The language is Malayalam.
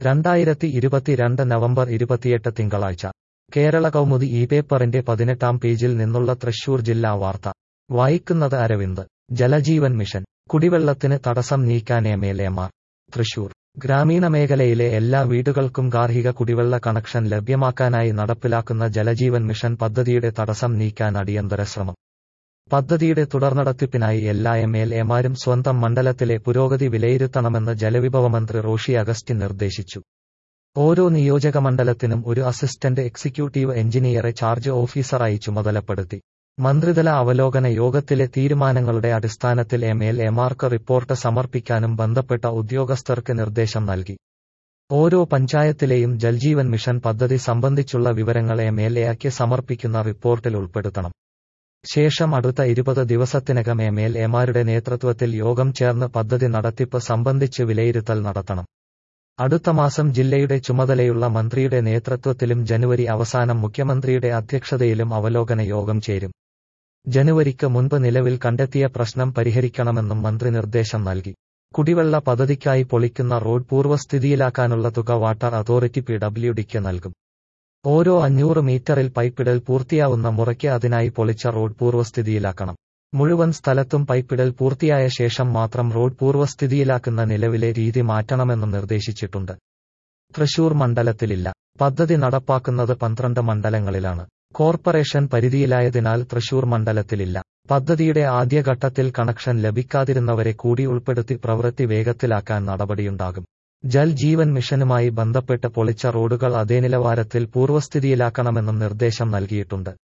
രണ്ടായിരത്തി ഇരുപത്തിരണ്ട് നവംബർ ഇരുപത്തിയെട്ട് തിങ്കളാഴ്ച കേരള കൗമുദി ഈ പേപ്പറിന്റെ പതിനെട്ടാം പേജിൽ നിന്നുള്ള തൃശൂർ ജില്ലാ വാർത്ത വായിക്കുന്നത് അരവിന്ദ് ജലജീവൻ മിഷൻ കുടിവെള്ളത്തിന് തടസ്സം നീക്കാൻ എം എൽ എമാർ തൃശൂർ ഗ്രാമീണ മേഖലയിലെ എല്ലാ വീടുകൾക്കും ഗാർഹിക കുടിവെള്ള കണക്ഷൻ ലഭ്യമാക്കാനായി നടപ്പിലാക്കുന്ന ജലജീവൻ മിഷൻ പദ്ധതിയുടെ തടസ്സം നീക്കാൻ അടിയന്തര ശ്രമം പദ്ധതിയുടെ തുടർനടത്തിപ്പിനായി എല്ലാ എം എൽ എമാരും സ്വന്തം മണ്ഡലത്തിലെ പുരോഗതി വിലയിരുത്തണമെന്ന് ജലവിഭവ മന്ത്രി റോഷി അഗസ്റ്റിൻ നിർദ്ദേശിച്ചു ഓരോ നിയോജക മണ്ഡലത്തിനും ഒരു അസിസ്റ്റന്റ് എക്സിക്യൂട്ടീവ് എഞ്ചിനീയറെ ചാർജ് ഓഫീസറായി ചുമതലപ്പെടുത്തി മന്ത്രിതല അവലോകന യോഗത്തിലെ തീരുമാനങ്ങളുടെ അടിസ്ഥാനത്തിൽ എം എൽ എമാർക്ക് റിപ്പോർട്ട് സമർപ്പിക്കാനും ബന്ധപ്പെട്ട ഉദ്യോഗസ്ഥർക്ക് നിർദ്ദേശം നൽകി ഓരോ പഞ്ചായത്തിലെയും ജൽജീവൻ മിഷൻ പദ്ധതി സംബന്ധിച്ചുള്ള വിവരങ്ങൾ എം എൽ എക്ക് സമർപ്പിക്കുന്ന റിപ്പോർട്ടിൽ ഉൾപ്പെടുത്തണം ശേഷം അടുത്ത ഇരുപത് ദിവസത്തിനകം എം എൽ എമാരുടെ നേതൃത്വത്തിൽ യോഗം ചേർന്ന് പദ്ധതി നടത്തിപ്പ് സംബന്ധിച്ച് വിലയിരുത്തൽ നടത്തണം അടുത്ത മാസം ജില്ലയുടെ ചുമതലയുള്ള മന്ത്രിയുടെ നേതൃത്വത്തിലും ജനുവരി അവസാനം മുഖ്യമന്ത്രിയുടെ അധ്യക്ഷതയിലും അവലോകന യോഗം ചേരും ജനുവരിക്ക് മുൻപ് നിലവിൽ കണ്ടെത്തിയ പ്രശ്നം പരിഹരിക്കണമെന്നും മന്ത്രി നിർദ്ദേശം നൽകി കുടിവെള്ള പദ്ധതിക്കായി പൊളിക്കുന്ന റോഡ് പൂർവ്വസ്ഥിതിയിലാക്കാനുള്ള തുക വാട്ടർ അതോറിറ്റി പി ഡബ്ല്യുഡിക്ക് നൽകും ഓരോ അഞ്ഞൂറ് മീറ്ററിൽ പൈപ്പിടൽ പൂർത്തിയാവുന്ന മുറയ്ക്ക് അതിനായി പൊളിച്ച റോഡ് പൂർവ്വസ്ഥിതിയിലാക്കണം മുഴുവൻ സ്ഥലത്തും പൈപ്പിടൽ പൂർത്തിയായ ശേഷം മാത്രം റോഡ് പൂർവ്വസ്ഥിതിയിലാക്കുന്ന നിലവിലെ രീതി മാറ്റണമെന്നും നിർദ്ദേശിച്ചിട്ടുണ്ട് തൃശൂർ മണ്ഡലത്തിലില്ല പദ്ധതി നടപ്പാക്കുന്നത് പന്ത്രണ്ട് മണ്ഡലങ്ങളിലാണ് കോർപ്പറേഷൻ പരിധിയിലായതിനാൽ തൃശൂർ മണ്ഡലത്തിലില്ല പദ്ധതിയുടെ ആദ്യഘട്ടത്തിൽ കണക്ഷൻ ലഭിക്കാതിരുന്നവരെ കൂടി ഉൾപ്പെടുത്തി പ്രവൃത്തി വേഗത്തിലാക്കാൻ നടപടിയുണ്ടാകും ജൽ ജീവൻ മിഷനുമായി ബന്ധപ്പെട്ട് പൊളിച്ച റോഡുകൾ അതേ നിലവാരത്തിൽ പൂർവ്വസ്ഥിതിയിലാക്കണമെന്നും നിർദ്ദേശം നൽകിയിട്ടുണ്ട്